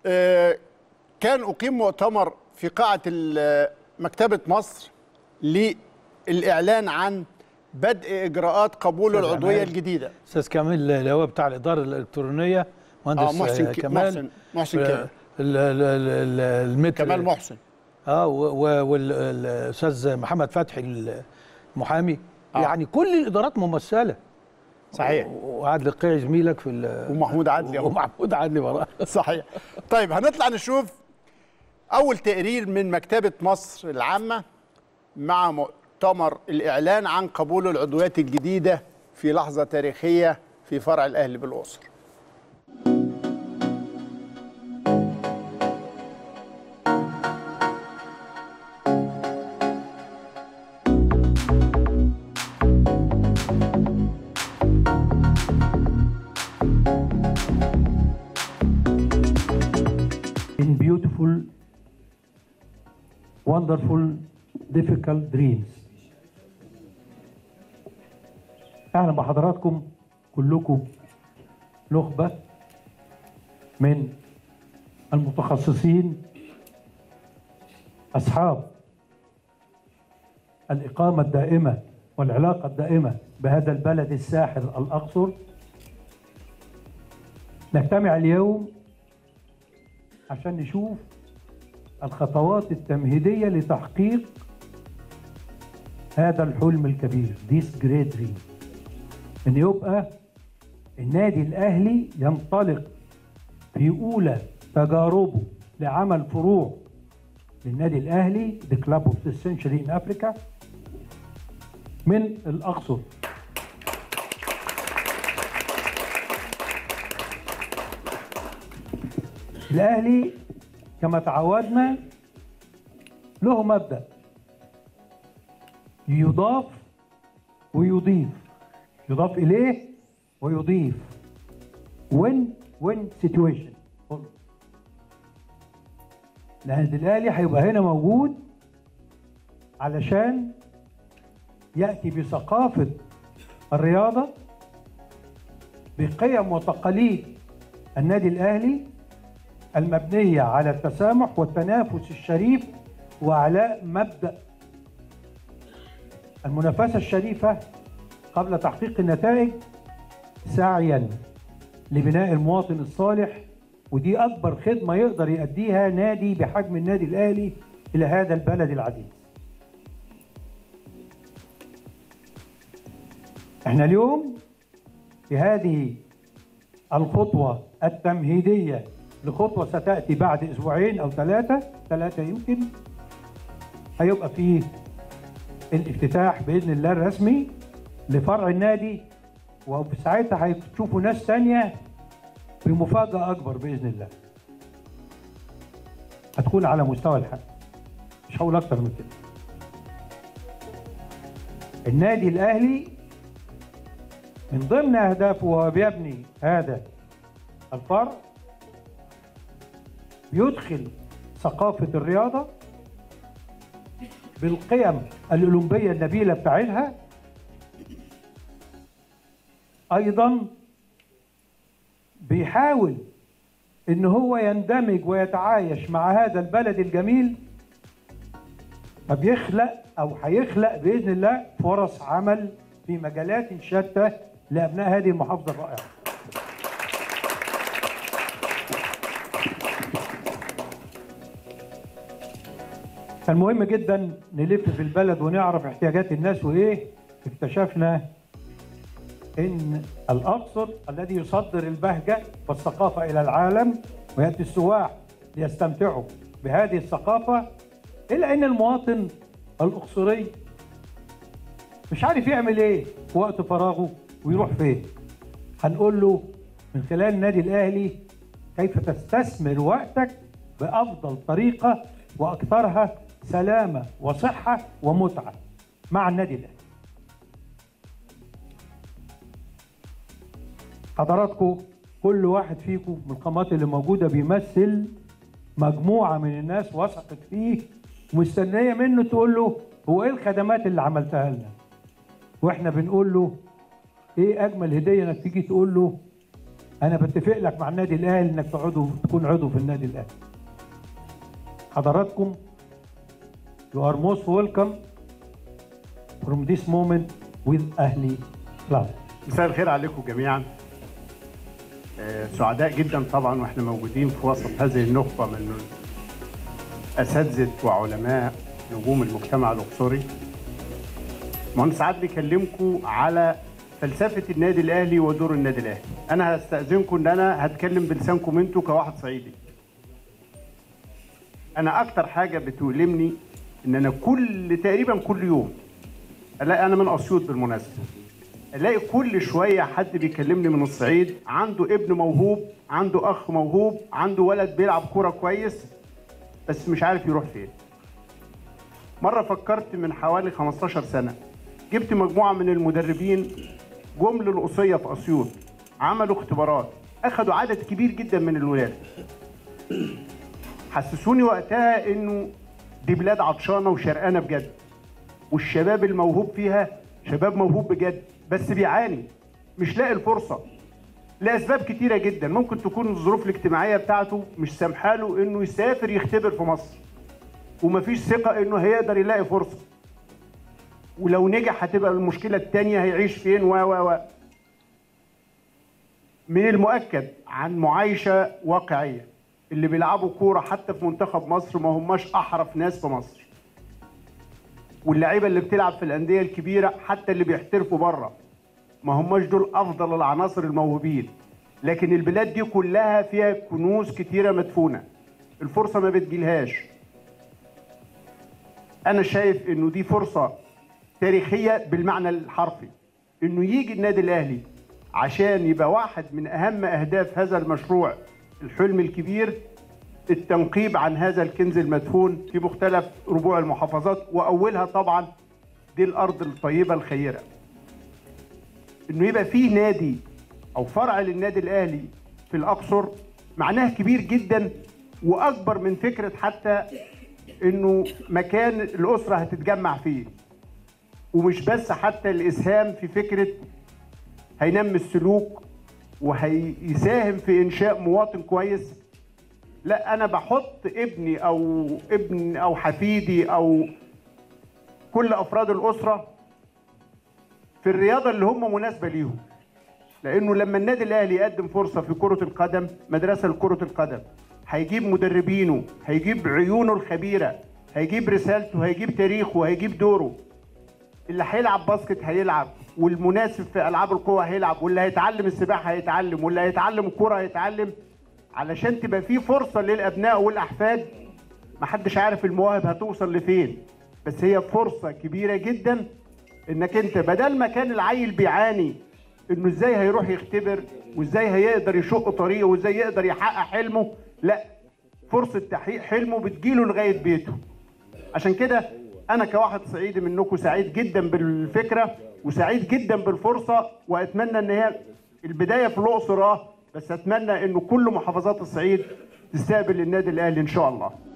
آه، كان أقيم مؤتمر في قاعة ال- مكتبة مصر للإعلان عن بدء إجراءات قبول أستاذ العضوية عماد. الجديدة استاذ كامل اللي هو بتاع الاداره الالكترونيه مهندس آه محسن آه، ك- كمال محسن محسن آه، كامل ال- ال- ال- ال- المتر كمال محسن اه والاستاذ محمد فتحي المحامي آه. يعني كل الادارات ممثله صحيح وعادل القيعي زميلك في ال- ومحمود عدلي أهو. ومحمود عدلي وراه صحيح طيب هنطلع نشوف أول تقرير من مكتبة مصر العامة مع مؤتمر الإعلان عن قبول العضويات الجديدة في لحظة تاريخية في فرع الأهلي بالأقصر in beautiful, wonderful, difficult dreams. أهلا بحضراتكم كلكم نخبة من المتخصصين أصحاب الإقامة الدائمة والعلاقة الدائمة بهذا البلد الساحر الأقصر نجتمع اليوم عشان نشوف الخطوات التمهيدية لتحقيق هذا الحلم الكبير this great dream ان يبقى النادي الاهلي ينطلق في اولى تجاربه لعمل فروع للنادي الاهلي the club of the century in Africa من الاقصر الاهلي كما تعودنا له مبدا يضاف ويضيف يضاف اليه ويضيف وين وين سيتويشن لان الاهلي هيبقى هنا موجود علشان ياتي بثقافه الرياضه بقيم وتقاليد النادي الاهلي المبنية على التسامح والتنافس الشريف وعلى مبدأ المنافسة الشريفة قبل تحقيق النتائج سعيا لبناء المواطن الصالح ودي أكبر خدمة يقدر يأديها نادي بحجم النادي الأهلي إلى هذا البلد العزيز احنا اليوم في هذه الخطوة التمهيدية لخطوة ستأتي بعد أسبوعين أو ثلاثة ثلاثة يمكن هيبقى فيه الافتتاح بإذن الله الرسمي لفرع النادي وفي ساعتها هتشوفوا ناس تانية بمفاجأة أكبر بإذن الله هتكون على مستوى الحق مش هقول أكتر من كده النادي الأهلي من ضمن أهدافه وهو بيبني هذا الفرع يدخل ثقافة الرياضة بالقيم الأولمبية النبيلة بتاعتها أيضا بيحاول إن هو يندمج ويتعايش مع هذا البلد الجميل فبيخلق أو هيخلق بإذن الله فرص عمل في مجالات شتى لأبناء هذه المحافظة الرائعة كان مهم جدا نلف في البلد ونعرف احتياجات الناس وايه اكتشفنا ان الاقصر الذي يصدر البهجه والثقافه الى العالم وياتي السواح ليستمتعوا بهذه الثقافه الا ان المواطن الاقصري مش عارف يعمل ايه في وقت فراغه ويروح فين هنقول له من خلال النادي الاهلي كيف تستثمر وقتك بافضل طريقه واكثرها سلامه وصحه ومتعه مع النادي الاهلي. حضراتكم كل واحد فيكم من القامات اللي موجوده بيمثل مجموعه من الناس وثقت فيه ومستنيه منه تقول له هو ايه الخدمات اللي عملتها لنا؟ واحنا بنقول له ايه اجمل هديه انك تيجي تقول له انا بتفق لك مع النادي الاهلي انك تعضو تكون عضو في النادي الاهلي حضراتكم you are most welcome from this moment with اهلي club مساء الخير عليكم جميعا آه، سعداء جدا طبعا واحنا موجودين في وسط هذه النخبه من اساتذه وعلماء نجوم المجتمع الاقصري مهندس عادل يكلمكم على فلسفه النادي الاهلي ودور النادي الاهلي انا هستاذنكم ان انا هتكلم بلسانكم انتوا كواحد صعيدي انا اكتر حاجه بتؤلمني ان انا كل تقريبا كل يوم الاقي انا من اسيوط بالمناسبه الاقي كل شويه حد بيكلمني من الصعيد عنده ابن موهوب عنده اخ موهوب عنده ولد بيلعب كوره كويس بس مش عارف يروح فين مره فكرت من حوالي 15 سنه جبت مجموعه من المدربين جم للقصيه في اسيوط عملوا اختبارات اخذوا عدد كبير جدا من الولاد حسسوني وقتها انه دي بلاد عطشانه وشرقانه بجد والشباب الموهوب فيها شباب موهوب بجد بس بيعاني مش لاقي الفرصه لاسباب كتيره جدا ممكن تكون الظروف الاجتماعيه بتاعته مش سامحاله انه يسافر يختبر في مصر ومفيش ثقه انه هيقدر يلاقي فرصه ولو نجح هتبقى المشكله الثانيه هيعيش فين و و و من المؤكد عن معايشه واقعيه اللي بيلعبوا كوره حتى في منتخب مصر ما هماش احرف ناس في مصر واللعيبه اللي بتلعب في الانديه الكبيره حتى اللي بيحترفوا بره ما هماش دول افضل العناصر الموهوبين لكن البلاد دي كلها فيها كنوز كتيره مدفونه الفرصه ما بتجيلهاش انا شايف انه دي فرصه تاريخيه بالمعنى الحرفي انه يجي النادي الاهلي عشان يبقى واحد من اهم اهداف هذا المشروع الحلم الكبير التنقيب عن هذا الكنز المدفون في مختلف ربوع المحافظات واولها طبعا دي الارض الطيبه الخيره انه يبقى فيه نادي او فرع للنادي الاهلي في الاقصر معناه كبير جدا واكبر من فكره حتى انه مكان الاسره هتتجمع فيه ومش بس حتى الاسهام في فكره هينمي السلوك وهيساهم في انشاء مواطن كويس لا انا بحط ابني او ابن او حفيدي او كل افراد الاسره في الرياضه اللي هم مناسبه ليهم لانه لما النادي الاهلي يقدم فرصه في كره القدم مدرسه لكره القدم هيجيب مدربينه هيجيب عيونه الخبيره هيجيب رسالته هيجيب تاريخه هيجيب دوره اللي هيلعب باسكت هيلعب والمناسب في العاب القوى هيلعب واللي هيتعلم السباحه هيتعلم واللي هيتعلم الكوره هيتعلم علشان تبقى في فرصه للابناء والاحفاد محدش عارف المواهب هتوصل لفين بس هي فرصه كبيره جدا انك انت بدل ما كان العيل بيعاني انه ازاي هيروح يختبر وازاي هيقدر يشق طريقه وازاي يقدر يحقق حلمه لا فرصه تحقيق حلمه بتجيله لغايه بيته عشان كده انا كواحد صعيدي منكم سعيد جدا بالفكره وسعيد جدا بالفرصه واتمنى ان هي البدايه في الاقصر اه بس اتمنى انه كل محافظات الصعيد تستقبل النادي الاهلي ان شاء الله